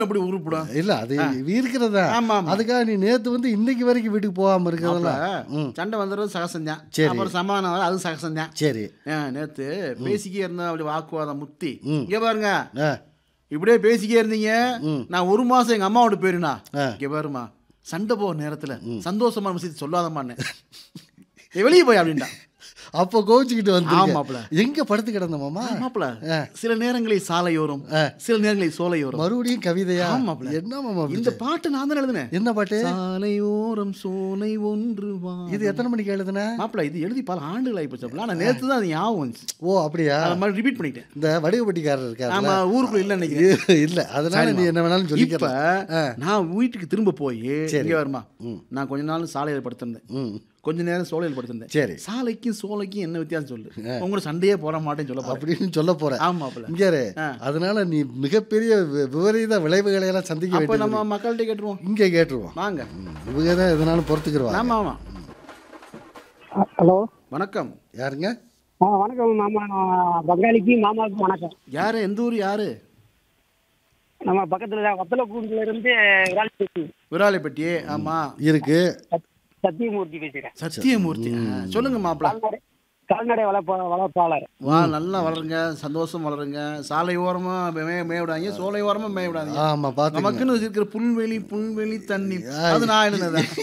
அப்படி உருப்பிடும் இல்ல அது இருக்கிறதா ஆமா, ஆமா. அதுக்காக நீ நேத்து வந்து இன்னைக்கு வரைக்கும் வீட்டுக்கு போகாம இருக்கிறதெல்லாம் ம் சண்டை வந்துடுறது சகசம்தான் சரி. அப்புறம் சமாதானம் வர அது சகசம்தான் சரி நேத்து பேசிக்கே இருந்தா அப்படி வாக்குவாதம் முத்தி இங்க பாருங்க ஆ இப்படியே பேசிக்கே இருந்தீங்க நான் ஒரு மாசம் எங்க அம்மாவோட போயிருந்தா ஆ. இங்க பாருமா சண்டை போற நேரத்துல சந்தோஷமான விஷயத்தை சொல்லாதமான்னு வெளியே போய் அப்படின்டா அப்போ கோவிச்சுக்கிட்டு வந்து ஆமாப்ல. எங்க படுத்து கிடந்த மாமா மாப்பிள சில நேரங்களில் சாலையோரம் சில நேரங்களில் சோலையோரம் மறுபடியும் கவிதையா ஆமாப்ல. என்ன மாமா இந்த பாட்டு நான் தான் எழுதுனேன் என்ன பாட்டு சாலையோரம் சோலை ஒன்று வா இது எத்தனை மணிக்கு எழுதுன மாப்பிள இது எழுதி பல ஆண்டுகள் ஆகி போச்சு நான் நேத்து தான் அது ஞாபகம் வந்துச்சு ஓ அப்படியா அதை மாதிரி ரிப்பீட் பண்ணிட்டேன் இந்த வடிவப்பட்டிக்காரர் இருக்காரு ஆமா ஊருக்குள்ள இல்ல நினைக்கிறேன் இல்ல அதனால நீ என்ன வேணாலும் இப்ப சொல்லிக்க நான் வீட்டுக்கு திரும்ப போய் சரி. இங்க வருமா நான் கொஞ்ச நாள் சாலையில் படுத்திருந்தேன் ம் கொஞ்ச நேரம் சோலையில் படுத்திருந்தேன் சரி சாலைக்கும் சோலைக்கும் என்ன வித்தியாசம் சொல்லு உங்களோட சண்டையே போட மாட்டேன்னு சொல்ல போறேன் அப்படின்னு சொல்ல போற ஆமாப்ல இங்க இரு. ஆ. அதனால நீ மிகப்பெரிய வி- விபரீத விளைவுகளை எல்லாம் சந்திக்க அப்ப வேண்டியது நம்ம மக்கள்கிட்ட கேட்டுருவோம் இங்கே கேட்டுருவோம் வாங்க ம், இவங்க தான் எதனாலும் பொறுத்துக்கிருவாங்க ஆமா ஆமா ஹலோ வணக்கம் யாருங்க ஆ வணக்கம் மாமா நான் பங்காளிக்கு மாமாவுக்கு வணக்கம் யாரு எந்த ஊர் யாரு நம்ம பக்கத்துல வத்தலக்கூண்டுல இருந்து விரால் பேசி விராலிப்பட்டி ஆமா இருக்கு சத்தியமூர்த்தி பேசுறேன் சத்தியமூர்த்தி ஆ, சொல்லுங்க மாப்பிள கால்நடை கால்நடை வளர்ப்ப வளர்ப்பாளர் வா நல்லா வளருங்க சந்தோஷம் வளருங்க சாலை ஓரமா மே மேய விடாதீங்க சோலை ஓரமா மேய விடாதீங்க ஆமா பாத்துக்கங்க நமக்குன்னு இருக்கிற புல்வெளி புல்வெளி தண்ணி அது நான் எழுதுனேன்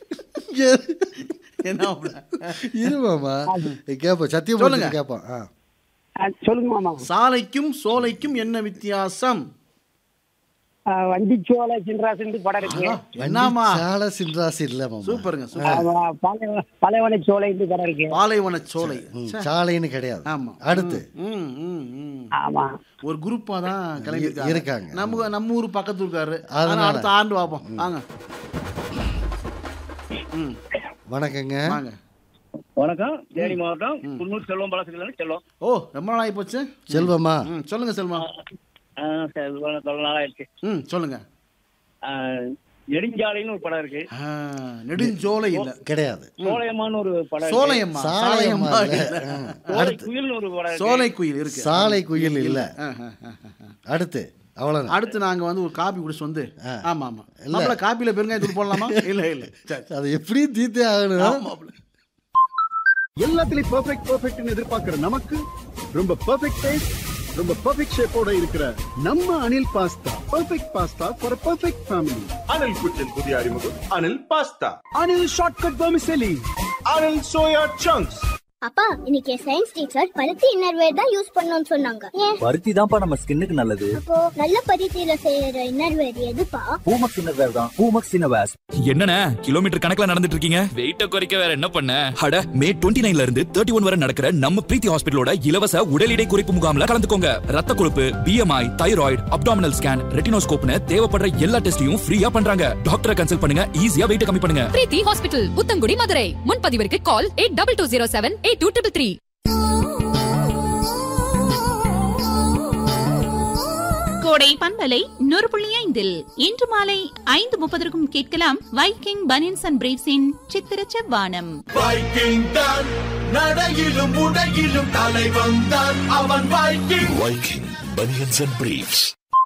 என்ன மாப்பிள? இருமாமா கேப்போம் சத்தியம் சொல்லுங்க. கேப்போம் ஆ. ஆ, சொல்லுங்க மாமா சாலைக்கும் சோலைக்கும் என்ன வித்தியாசம் ஆ, வண்டிச்சோலை சின்ராசுன்னு படம் இருக்கு என்னமா சால சின்ராசி இல்ல மாமா சூப்பருங்க சூப்பர் ஆமா, பாலை பாலைவன சோலைன்னு படம் இருக்கு பாலைவன சோலை ம், சாலைன்னு கிடையாது ஆமா அடுத்து ம், ம், ம். ஆமா ஒரு குரூப்பா தான் கிளம்பி இருக்காங்க. நம்ம நம்ம ஊர் பக்கத்து இருக்காரு அதனால. அதனால அடுத்த ஆண்டு பார்ப்போம் வாங்க ம் வணக்கங்க வாங்க வணக்கம் தேனி மாவட்டம் குன்னூர் செல்வம் பலசுகள் செல்வம் ஓ ரொம்ப நாள் ஆகி போச்சு செல்வமா ம் சொல்லுங்க செல்வா ஆ, செல்வம் தொலை நாளாயிடுச்சு ம் சொல்லுங்க ஆ, நெடுஞ்சாலைன்னு ஒரு படம் இருக்கு ஆ, நெடுஞ்சோலை இல்ல கிடையாது சோலையம்மான்னு ஒரு படம் இருக்கு. சோலையம்மா சாலையம்மா சாலையம்மா இல்ல. இல்ல. ஆ. சோலை குயில்னு ஒரு படம் இருக்கு சோலை குயில் இருக்கு சாலை குயில் இல்ல ஆ, ஆ, ஆ, ஆ. அடுத்து அவ்வளவுதான் அடுத்து நாங்க வந்து ஒரு காபி குடிச்சு வந்து ஆமா ஆமா மாப்பிள காப்பில பெருங்காய தூள் போடலாமா இல்ல இல்ல சரி அது எப்படியும் தீத்தே ஆகணும் மாப்பிள. எல்லாத்துலயும் பெர்ஃபெக்ட் பெர்ஃபெக்ட்னு எதிர்பார்க்கிற நமக்கு ரொம்ப பெர்ஃபெக்ட் டேஸ்ட் ரொம்ப பெர்ஃபெக்ட் ஷேப்போட இருக்கிற நம்ம Anil pasta perfect pasta for perfect family Anil kitchen புதிய அறிமுகம் Anil pasta Anil shortcut vermicelli Anil soya chunks அப்பா இன்னைக்கு சயின்ஸ் டீச்சர் பருத்தி இன்னர்வேர் தான் யூஸ் பண்ணணும்னு சொன்னாங்க ஏன் பருத்தி தான்ப்பா நம்ம ஸ்கின்னுக்கு நல்லது அப்போ நல்ல பருத்தியில செய்யற இன்னர்வேர் எதுப்பா பூமக்ஸ் இன்னர்வேர் தான் பூமக்ஸ் இன்னர்வேர்ஸ் என்னண்ணே கிலோமீட்டர் கணக்குல நடந்துட்டு இருக்கீங்க வெயிட்ட குறைக்க வேற என்ன பண்ண அட மே டுவெண்ட்டி நைன்ல இருந்து தேர்ட்டி ஒன் வரை நடக்கிற நம்ம பிரீத்தி ஹாஸ்பிட்டலோட இலவச உடல் எடை குறைப்பு முகாம்ல கலந்துக்கோங்க ரத்த கொழுப்பு பிஎம்ஐ தைராய்டு அப்டாமினல் ஸ்கேன் ரெட்டினோஸ்கோப்னு தேவைப்படுற எல்லா டெஸ்டையும் ஃப்ரீயா பண்றாங்க டாக்டரை கன்சல்ட் பண்ணுங்க ஈஸியா வெயிட் கம்மி பண்ணுங்க பிரீத்தி ஹாஸ்பிட்டல் புத்தங்குடி மதுரை முன்பதிவிற்கு call eight double two zero seven eight two triple three Kodai பண்பலை நூறு புள்ளி ஐந்தில் இன்று மாலை ஐந்து முப்பதற்கும் கேட்கலாம் வைக்கிங் பனியன்ஸ் அண்ட் பிரேவ்ஸின் சித்திர செவ்வானம் வைக்கிங் தான் நடையிலும் உடையிலும் தலைவன் தான் அவன் Viking Viking banians and briefs